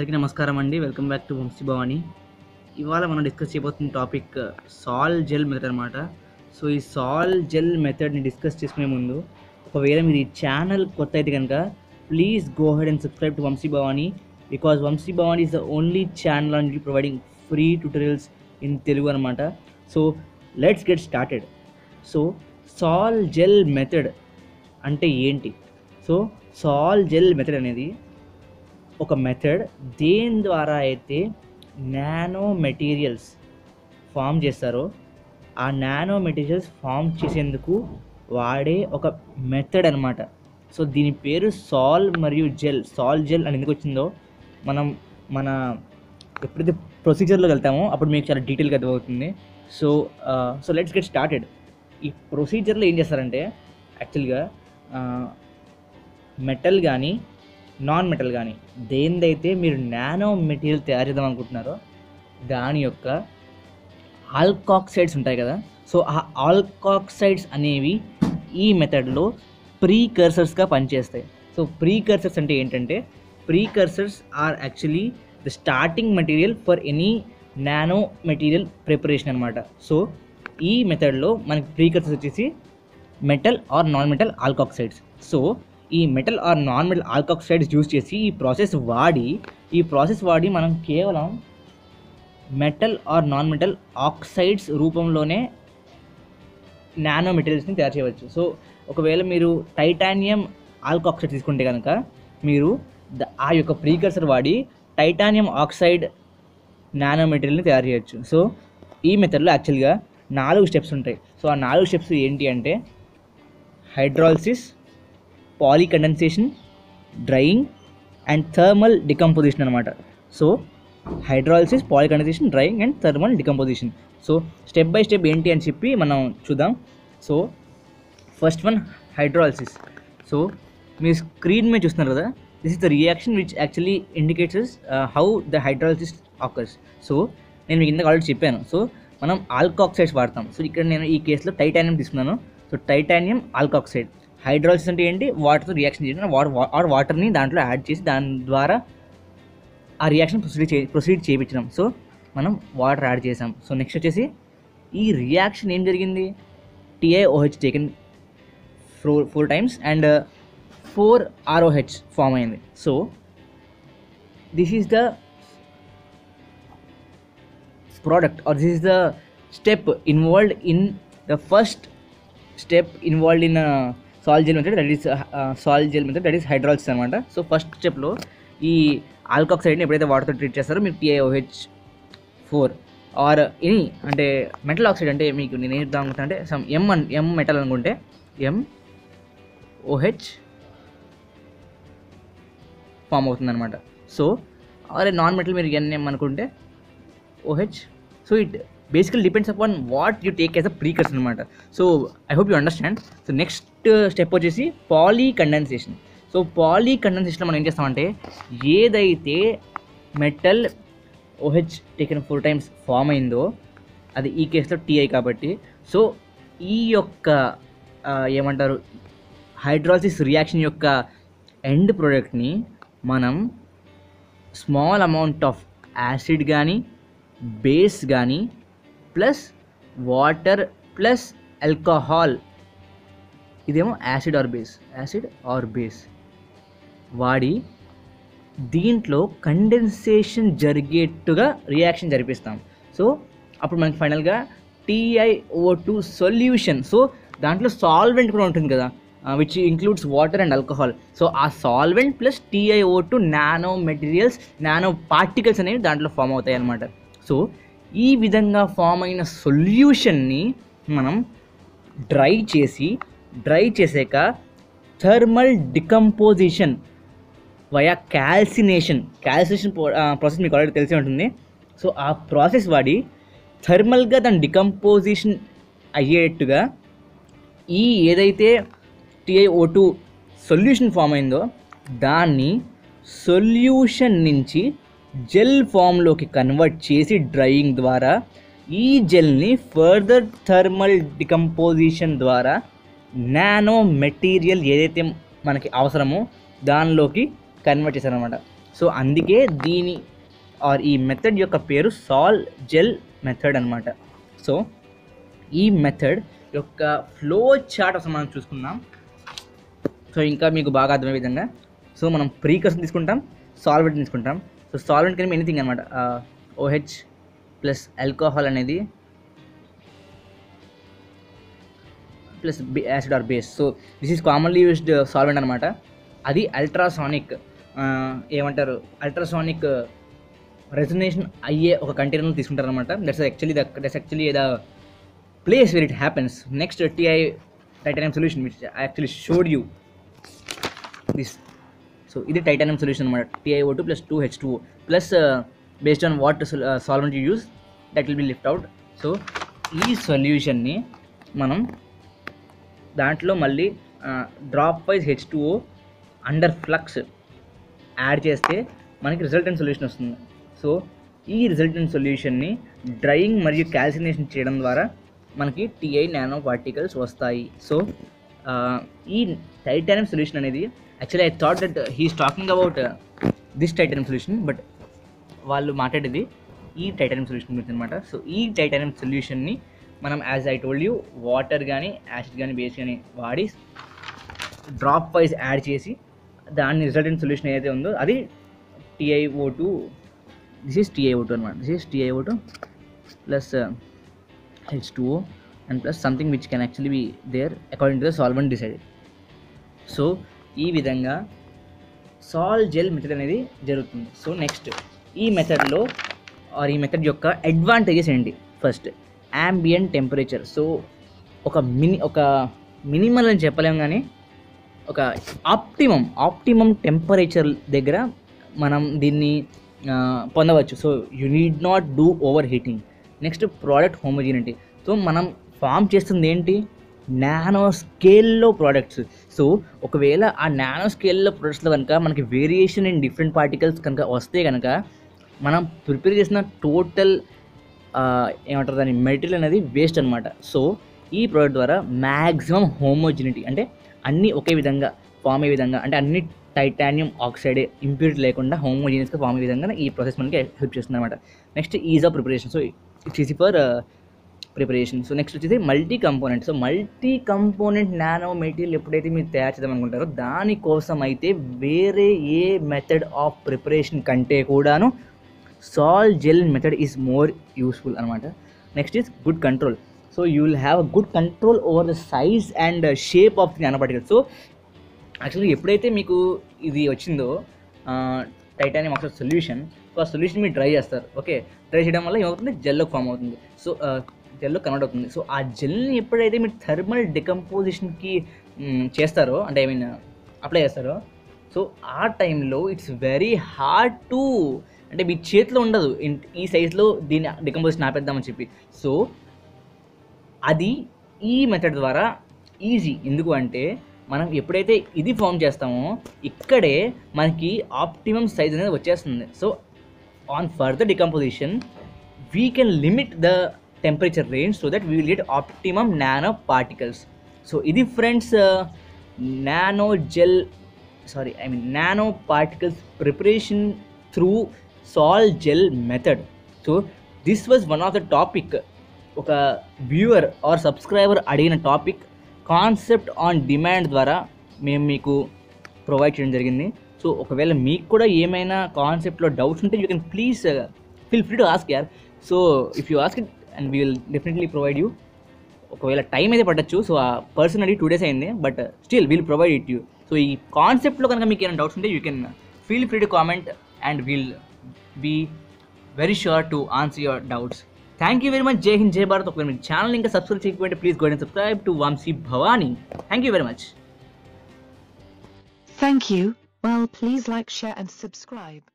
అందరికీ నమస్కారం అండి welcome back to Vamshi Bhavani ఇవాళ మనం డిస్కస్ చేయబోతున్న టాపిక్ సాల్ జెల్ మెథడ్ అనమాట సో ఈ సాల్ జెల్ మెథడ్ని డిస్కస్ చేసుకునే ముందు ఒకవేళ మీరు ఈ ఛానల్ కొత్త అయితే కనుక please go head and subscribe to Vamshi Bhavani because Vamshi Bhavani is the only channel on providing free tutorials in Telugu అనమాట so let's get started so sol gel method అంటే ఏంటి సో సాల్ జెల్ మెథడ్ అనేది ఒక మెథడ్ దేని ద్వారా అయితే నానో మెటీరియల్స్ ఫామ్ చేస్తారో ఆ నానో మెటీరియల్స్ ఫామ్ చేసేందుకు వాడే ఒక మెథడ్ అనమాట సో దీని పేరు సాల్ మరియు జెల్ సాల్ జెల్ అని ఎందుకు వచ్చిందో మనం మన ఎప్పుడైతే ప్రొసీజర్లోకి వెళ్తామో అప్పుడు మీకు చాలా డీటెయిల్గా అర్థమవుతుంది so so let's get started ఈ ప్రొసీజర్లో ఏం చేస్తారంటే యాక్చువల్గా మెటల్ కానీ నాన్ మెటల్ కానీ దేనిదైతే మీరు నానో మెటీరియల్ తయారు చేద్దాం అనుకుంటున్నారో దాని యొక్క ఆల్కాక్సైడ్స్ ఉంటాయి కదా సో ఆ ఆల్కాక్సైడ్స్ అనేవి ఈ మెథడ్లో ప్రీ కర్సర్స్గా పనిచేస్తాయి సో ప్రీ కర్సర్స్ అంటే ఏంటంటే precursors are actually the starting material for any nano material preparation అనమాట సో ఈ మెథడ్లో మనకి ప్రీ కర్సర్స్ వచ్చేసి metal or non metal alkoxides so ఈ metal or non metal alkoxides use చేసి ఈ ప్రాసెస్ వాడి ఈ ప్రాసెస్ వాడి మనం కేవలం metal or non metal oxides రూపంలోనే నానో మెటీరియల్స్ని తయారు చేయవచ్చు సో ఒకవేళ మీరు టైటానియం ఆల్కాక్సైడ్ తీసుకుంటే కనుక మీరు ద- ఆ యొక్క ప్రీకర్సర్ వాడి టైటానియం ఆక్సైడ్ నానో మెటీరియల్ని తయారు చేయొచ్చు సో ఈ మెథడ్లో యాక్చువల్గా నాలుగు స్టెప్స్ ఉంటాయి సో ఆ నాలుగు స్టెప్స్ ఏంటి అంటే hydrolysis polycondensation drying and thermal decomposition అనమాట so hydrolysis polycondensation drying and thermal decomposition so step by step ఏంటి అని చెప్పి మనం చూద్దాం so first one hydrolysis so మీరు స్క్రీన్ మీద చూస్తున్నారు కదా this is the reaction which actually indicates how the hydrolysis occurs so నేను మీకు ఇందాక ఆల్రెడీ చెప్పాను సో మనం ఆల్కాక్సైడ్స్ వాడతాం సో ఇక్కడ నేను ఈ కేసులో టైటానియం తీసుకున్నాను సో టైటానియం ఆల్కాక్సైడ్ హైడ్రాలసిస్ అంటే ఏంటి వాటర్తో రియాక్షన్ చేయడం వాటర్ ఆర్ వాటర్ని దాంట్లో యాడ్ చేసి దాని ద్వారా ఆ రియాక్షన్ ప్రొసీడ్ చే ప్రొసీడ్ చేయించడం సో మనం వాటర్ యాడ్ చేసాం సో నెక్స్ట్ వచ్చేసి ఈ రియాక్షన్ ఏం జరిగింది TIOH taken four four times and four ROH form అయింది so this is the product or this is the step involved in the first step involved in a sol gel method that is sol gel method that is hydrolysis అనమాట so first స్టెప్లో ఈ ఆల్కాక్సైడ్ని ఎప్పుడైతే వాటర్తో treat చేస్తారో మీకు TIOH four or any అంటే metal oxide అంటే మీకు నేను ఏం చెప్దాం అనుకుంటా అంటే సమ్ ఎం అన్ ఎం మెటల్ అనుకుంటే ఎం ఓహెచ్ ఫామ్ అవుతుంది అనమాట సో ఆర్ నాన్ మెటల్ మీరు ఎన్ఎం అనుకుంటే OH so it basically depends upon what you take as a precursor అనమాట so I hope you understand so next step వచ్చేసి పాలీ కండెన్సేషన్ సో పాలీ కండెన్సేషన్లో మనం ఏం చేస్తామంటే ఏదైతే metal OH taken four times form అయిందో అది ఈ కేసులో టీఐ కాబట్టి సో ఈ యొక్క ఆ, ఏమంటారు హైడ్రాలసిస్ రియాక్షన్ యొక్క ఎండ్ ప్రోడక్ట్ని మనం స్మాల్ అమౌంట్ ఆఫ్ యాసిడ్ కానీ బేస్ కానీ ప్లస్ వాటర్ ప్లస్ ఆల్కహాల్ ఇదేమో acid or base acid or base వాడి దీంట్లో కండెన్సేషన్ జరిగేట్టుగా రియాక్షన్ జరిపిస్తాం సో అప్పుడు మనకి ఫైనల్గా టీఐఓ టూ సొల్యూషన్ సో దాంట్లో సాల్వెంట్ కూడా ఉంటుంది కదా which includes water and alcohol so ఆ solvent plus TIO two nano materials nano particles అనేవి దాంట్లో ఫామ్ అవుతాయి అన్నమాట సో ఈ విధంగా ఫామ్ అయిన సొల్యూషన్ని మనం డ్రై చేసి డ్రై చేసాక thermal decomposition via calcination calcination process మీకు ఆల్రెడీ తెలిసి ఉంటుంది సో ఆ ప్రాసెస్ వాడి థర్మల్గా దాని డికంపోజిషన్ అయ్యేట్టుగా ఈ ఏదైతే టిఐఓ టూ సొల్యూషన్ ఫామ్ అయిందో దాన్ని సొల్యూషన్ నుంచి జెల్ ఫామ్లోకి కన్వర్ట్ చేసి డ్రైయింగ్ ద్వారా ఈ జెల్ని ఫర్దర్ థర్మల్ డికంపోజిషన్ ద్వారా నానో మెటీరియల్ ఏదైతే మనకి అవసరమో దానిలోకి కన్వర్ట్ చేశారనమాట సో అందుకే దీని ఆర్ ఈ మెథడ్ యొక్క పేరు సాల్ జెల్ మెథడ్ అనమాట సో ఈ మెథడ్ యొక్క ఫ్లో చార్ట్ అసలు మనం చూసుకుందాం సో ఇంకా మీకు బాగా అర్థమయ్యే విధంగా సో మనం ప్రీకర్స్ తీసుకుంటాం సాల్వెంట్ తీసుకుంటాం సో సాల్వెంట్ కింద ఎనీథింగ్ అనమాట ఓహెచ్ ప్లస్ ఆల్కహాల్ అనేది plus acid or base so this is commonly used solvent అనమాట అది అల్ట్రాసానిక్ ఏమంటారు అల్ట్రాసానిక్ రెజనేషన్ అయ్యే ఒక కంటైనర్ తీసుకుంటారు అనమాట that's actually that's actually the place where it happens next TI titanium solution which I actually showed you this so ఇది titanium solution అనమాట TIO two plus two H two plus based on what solvent you use that will be lift out so ఈ సొల్యూషన్ని మనం దాంట్లో మళ్ళీ drop wise H two under flux add చేస్తే మనకి resultant solution వస్తుంది సో ఈ రిజల్టెంట్ సొల్యూషన్ని డ్రైయింగ్ మరియు క్యాల్సినేషన్ చేయడం ద్వారా మనకి టిఐ నానో పార్టికల్స్ వస్తాయి సో ఈ టైటానియం సొల్యూషన్ అనేది actually I thought that he's talking about this titanium solution but వాళ్ళు మాట్లాడేది ఈ టైటానియం సొల్యూషన్ గురించి అనమాట సో ఈ టైటానియం సొల్యూషన్ని మనం as I told you water కానీ యాసిడ్ కానీ బేస్ కానీ వాడి డ్రాప్ వైజ్ యాడ్ చేసి దాని రిజల్టెంట్ సొల్యూషన్ ఏదైతే ఉందో అది TIO two this is TIO two అనమాట this is TIO two plus H two and plus something which can actually be there according to the solvent decided so ఈ విధంగా సాల్ gel method అనేది జరుగుతుంది so next ఈ మెథడ్లో are ఈ method యొక్క అడ్వాంటేజెస్ ఏంటి ఫస్ట్ యాంబియంట్ టెంపరేచర్ సో ఒక మిని ఒక మినిమల్ అని చెప్పలేము కానీ ఒక ఆప్టిమం ఆప్టిమం టెంపరేచర్ దగ్గర మనం దీన్ని ఆ, పొందవచ్చు so you need not do over heating next product homogeneity so మనం ఫామ్ చేస్తుంది ఏంటి నానో స్కేల్లో ప్రోడక్ట్స్ సో ఒకవేళ ఆ నానో స్కేల్లో ప్రొడక్ట్స్లో కనుక మనకి వేరియేషన్ ఇన్ డిఫరెంట్ పార్టికల్స్ కనుక వస్తే కనుక మనం ప్రిపేర్ చేసిన టోటల్ ఏమంటారు దాని మెటీరియల్ అనేది వేస్ట్ అనమాట సో ఈ ప్రోడక్ట్ ద్వారా మ్యాక్సిమం హోమోజినిటీ అంటే అన్నీ ఒకే విధంగా ఫామ్ అయ్యే విధంగా అంటే అన్ని టైటానియం ఆక్సైడ్ ఇంప్యూరిటీ లేకుండా హోమోజినియస్గా ఫామ్ అయ్యే విధంగా ఈ ప్రాసెస్ మనకి హెల్ప్ చేస్తుంది అనమాట next ease of preparation so it's easy for preparation so next వచ్చేసి multi component so multi component nano material ఎప్పుడైతే మీరు తయారు చేద్దాం అనుకుంటారో దానికోసం అయితే వేరే ఏ మెథడ్ ఆఫ్ ప్రిపరేషన్ కంటే కూడాను sol gel method is more useful అనమాట next is good control so you will have a good control over the size and shape of the nano particle so actually ఎప్పుడైతే మీకు ఇది వచ్చిందో titanium oxide solution so ఆ solution మీరు dry చేస్తారు okay dry చేయడం వల్ల ఏమవుతుంది జెల్లో ఫామ్ అవుతుంది సో జెల్లో కన్వర్ట్ అవుతుంది సో ఆ జెల్ని ఎప్పుడైతే మీరు థర్మల్ డికంపోజిషన్కి చేస్తారో అంటే ఐ మీన్ అప్లై చేస్తారో సో ఆ టైంలో ఇట్స్ వెరీ హార్డ్ టు అంటే మీ చేతిలో ఉండదు ఇన్- ఈ సైజులో దీన్ని డికంపోజిషన్ ఆపేద్దామని చెప్పి సో అది ఈ మెథడ్ ద్వారా ఈజీ ఎందుకు అంటే మనం ఎప్పుడైతే ఇది ఫామ్ చేస్తామో ఇక్కడే మనకి ఆప్టిమమ్ సైజ్ అనేది వచ్చేస్తుంది so on further decomposition we can limit the temperature range so that we will get optimum nano particles so ఇది friends nano gel sorry I mean nano particles preparation through sol gel method so this was one of the topic ఒక viewer or subscriber అడిగిన topic concept on demand ద్వారా మేము మీకు provide చేయడం జరిగింది so ఒకవేళ మీకు కూడా ఏమైనా కాన్సెప్ట్లో డౌట్స్ ఉంటే you can please feel free to ask యార్ so if you ask it and we will definitely provide you ఒకవేళ టైం అయితే పట్టచ్చు సో ఆ పర్సన్ అడిగి టూ డేస్ అయింది but still will provide it you so ఈ కాన్సెప్ట్లో కనుక మీకు ఏమైనా డౌట్స్ ఉంటే you can feel free to comment and will be very sure to answer your doubts thank you very much జై హింద్ జై భారత్ ఒకవేళ మీ ఛానల్ ఇంకా సబ్స్క్రైబ్ చేయకపోతే please go and subscribe to Vamshi Bhavani thank you very much Thank you. Well, please like, share, and subscribe.